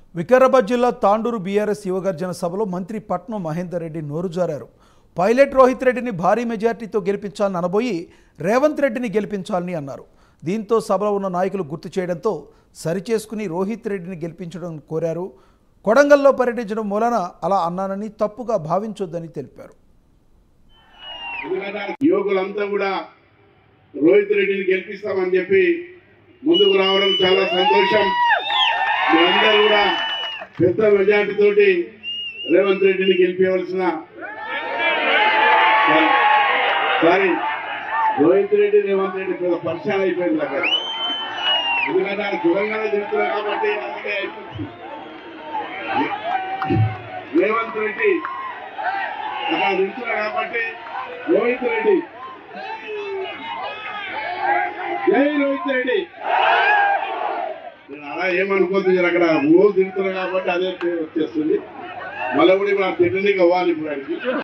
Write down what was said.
వికారాబాద్ జిల్లా తాండూరు బీఆర్ఎస్ యువగర్జన సభలో మంత్రి పట్నం మహేందర్ రెడ్డి నోరు జారారు పైలట్ రోహిత్ రెడ్డిని భారీ మెజార్టీతో గెలిపించాలని అనబోయి రేవంత్ రెడ్డిని గెలిపించాలని అన్నారు దీంతో సభలో ఉన్న నాయకులు గుర్తు చేయడంతో సరిచేసుకుని రోహిత్ రెడ్డిని గెలిపించడం కోరారు కొడంగల్లో పర్యటించడం మూలన అలా అన్నానని తప్పుగా భావించొద్దని తెలిపారు ఎందుకంటే యువకులంతా కూడా రోహిత్ రెడ్డిని గెలిపిస్తామని చెప్పి ముందుకు రావడం చాలా సంతోషం మీ అందరూ కూడా పెద్ద మెజార్టీ తోటి రేవంత్ రెడ్డిని గెలిపించవలసిన సారీ రోహిత్ రెడ్డి రేవంత్ రెడ్డి పెద్ద పరిచయం అయిపోయింది అక్కడ ఎందుకంటే ఆయన తెలంగాణ చెప్తున్నారు కాబట్టి అందుకే అయిపోతుంది రేవంత్ రెడ్డి అక్కడ నిలుస్తున్నారు కాబట్టి రోహిత్ రెడ్డి జై రోహిత్ రెడ్డి నేను అలా ఏమనుకోద్దు మీరు అక్కడ రోజు తింటున్నారు కాబట్టి అదే పేరు వచ్చేస్తుంది మళ్ళీ కూడా ఇప్పుడు ఆ తిట్టడానికి అవ్వాలి ఇప్పుడు ఆయనకి